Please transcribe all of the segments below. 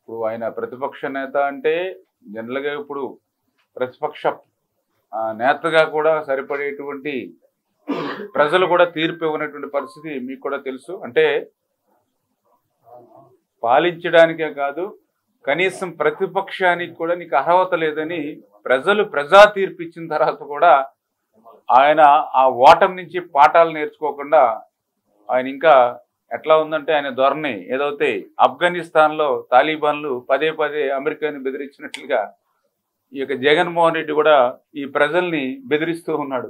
ఇప్పుడు ఆయన ప్రతిపక్ష నేత అంటే జనరల్గా ఇప్పుడు ప్రతిపక్ష ఆ, నేతగా కూడా సరిపడేటువంటి ప్రజలు కూడా తీర్పు ఇవ్వనటువంటి పరిస్థితి మీకు కూడా తెలుసు అంటే పాలించడానికే కాదు కనీసం ప్రతిపక్షానికి కూడా నీకు అర్హత లేదని ప్రజలు ప్రజా తీర్పు ఇచ్చిన తర్వాత కూడా ఆయన ఆ ఓటమి నుంచి పాఠాలు నేర్చుకోకుండా ఆయన ఇంకా ఎట్లా ఉందంటే ఆయన ధోరణి ఏదైతే ఆఫ్ఘనిస్తాన్లో తాలిబాన్లు పదే పదే అమెరికాని బెదిరించినట్లుగా ఈ యొక్క జగన్మోహన్ రెడ్డి కూడా ఈ ప్రజల్ని బెదిరిస్తూ ఉన్నాడు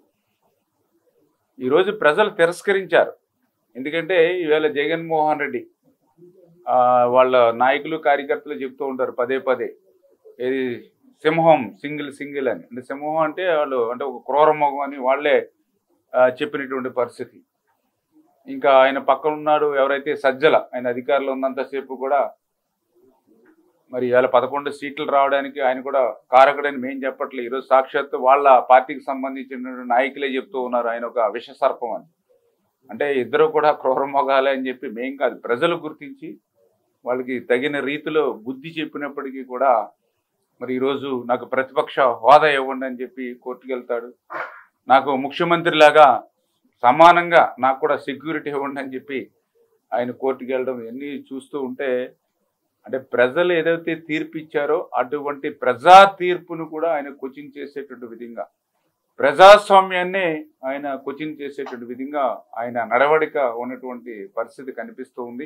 ఈరోజు ప్రజలు తిరస్కరించారు ఎందుకంటే ఈవేళ జగన్మోహన్ రెడ్డి ఆ, వాళ్ళ నాయకులు కార్యకర్తలు చెప్తూ ఉంటారు పదే పదే ఏది సింహం సింగిల్ సింగిల్ అని అంటే సింహం అంటే వాళ్ళు అంటే ఒక క్రూర మొగం అని వాళ్ళే ఆ, చెప్పినటువంటి పరిస్థితి ఇంకా ఆయన పక్కన ఉన్నాడు ఎవరైతే సజ్జల ఆయన అధికారంలో ఉన్నంతసేపు కూడా మరి ఇవాళ పదకొండు సీట్లు రావడానికి ఆయన కూడా కారకుడని మేం చెప్పట్లేదు ఈరోజు సాక్షాత్తు వాళ్ళ పార్టీకి సంబంధించిన నాయకులే చెప్తూ ఉన్నారు ఆయన ఒక విష సర్పం అని అంటే ఇద్దరు కూడా క్రూర మొగాలే అని చెప్పి మేం కాదు ప్రజలు గుర్తించి వాళ్ళకి తగిన రీతిలో బుద్ధి చెప్పినప్పటికీ కూడా మరి ఈరోజు నాకు ప్రతిపక్ష హోదా ఇవ్వండి అని చెప్పి కోర్టుకు వెళ్తాడు నాకు ముఖ్యమంత్రి లాగా సమానంగా నాకు కూడా సెక్యూరిటీ ఇవ్వండి అని చెప్పి ఆయన కోర్టుకు వెళ్ళడం ఇవన్నీ చూస్తూ ఉంటే అంటే ప్రజలు ఏదైతే తీర్పు ఇచ్చారో అటువంటి ప్రజా తీర్పును కూడా ఆయన కోచింగ్ చేసేటువంటి విధంగా ప్రజాస్వామ్యాన్ని ఆయన కోచింగ్ చేసేటువంటి విధంగా ఆయన నడవడిక ఉన్నటువంటి పరిస్థితి కనిపిస్తూ ఉంది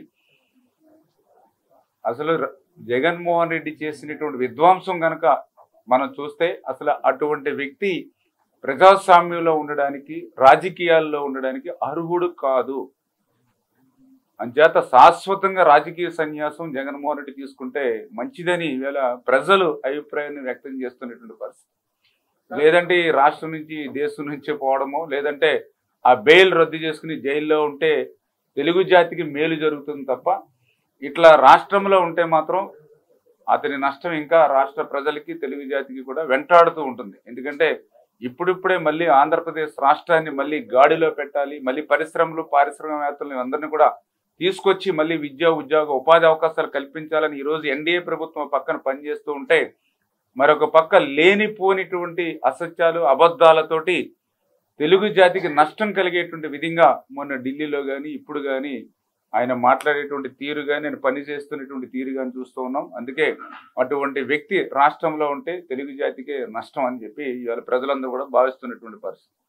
అసలు ర- జగన్మోహన్ రెడ్డి చేసినటువంటి విధ్వంసం గనక మనం చూస్తే అసలు అటువంటి వ్యక్తి ప్రజాస్వామ్యంలో ఉండడానికి రాజకీయాల్లో ఉండడానికి అర్హుడు కాదు అంచేత శాశ్వతంగా రాజకీయ సన్యాసం జగన్మోహన్ రెడ్డి తీసుకుంటే మంచిదని ఈవేళ ప్రజలు అభిప్రాయాన్ని వ్యక్తం చేస్తున్నటువంటి పరిస్థితి లేదంటే ఈ రాష్ట్రం నుంచి దేశం నుంచి పోవడమో లేదంటే ఆ బెయిల్ రద్దు చేసుకుని జైల్లో ఉంటే తెలుగు జాతికి మేలు జరుగుతుంది తప్ప ఇట్లా రాష్ట్రంలో ఉంటే మాత్రం అతని నష్టం ఇంకా రాష్ట్ర ప్రజలకి తెలుగు జాతికి కూడా వెంటాడుతూ ఉంటుంది ఎందుకంటే ఇప్పుడిప్పుడే మళ్ళీ ఆంధ్రప్రదేశ్ రాష్ట్రాన్ని మళ్ళీ గాడిలో పెట్టాలి మళ్ళీ పరిశ్రమలు పారిశ్రామికవేత్తలు అందరినీ కూడా తీసుకొచ్చి మళ్ళీ విద్యా ఉద్యోగ ఉపాధి అవకాశాలు కల్పించాలని ఈరోజు ఎన్డీఏ ప్రభుత్వం పక్కన పనిచేస్తూ ఉంటే మరొక పక్క లేనిపోనిటువంటి అసత్యాలు అబద్ధాలతోటి తెలుగు జాతికి నష్టం కలిగేటువంటి విధంగా మొన్న ఢిల్లీలో కానీ ఇప్పుడు కానీ ఆయన మాట్లాడేటువంటి తీరు కానీ ఆయన పని చేస్తున్నటువంటి తీరు కానీ చూస్తూ ఉన్నాం అందుకే అటువంటి వ్యక్తి రాష్ట్రంలో ఉంటే తెలుగు జాతికే నష్టం అని చెప్పి ఇవాళ ప్రజలందరూ కూడా భావిస్తున్నటువంటి పరిస్థితి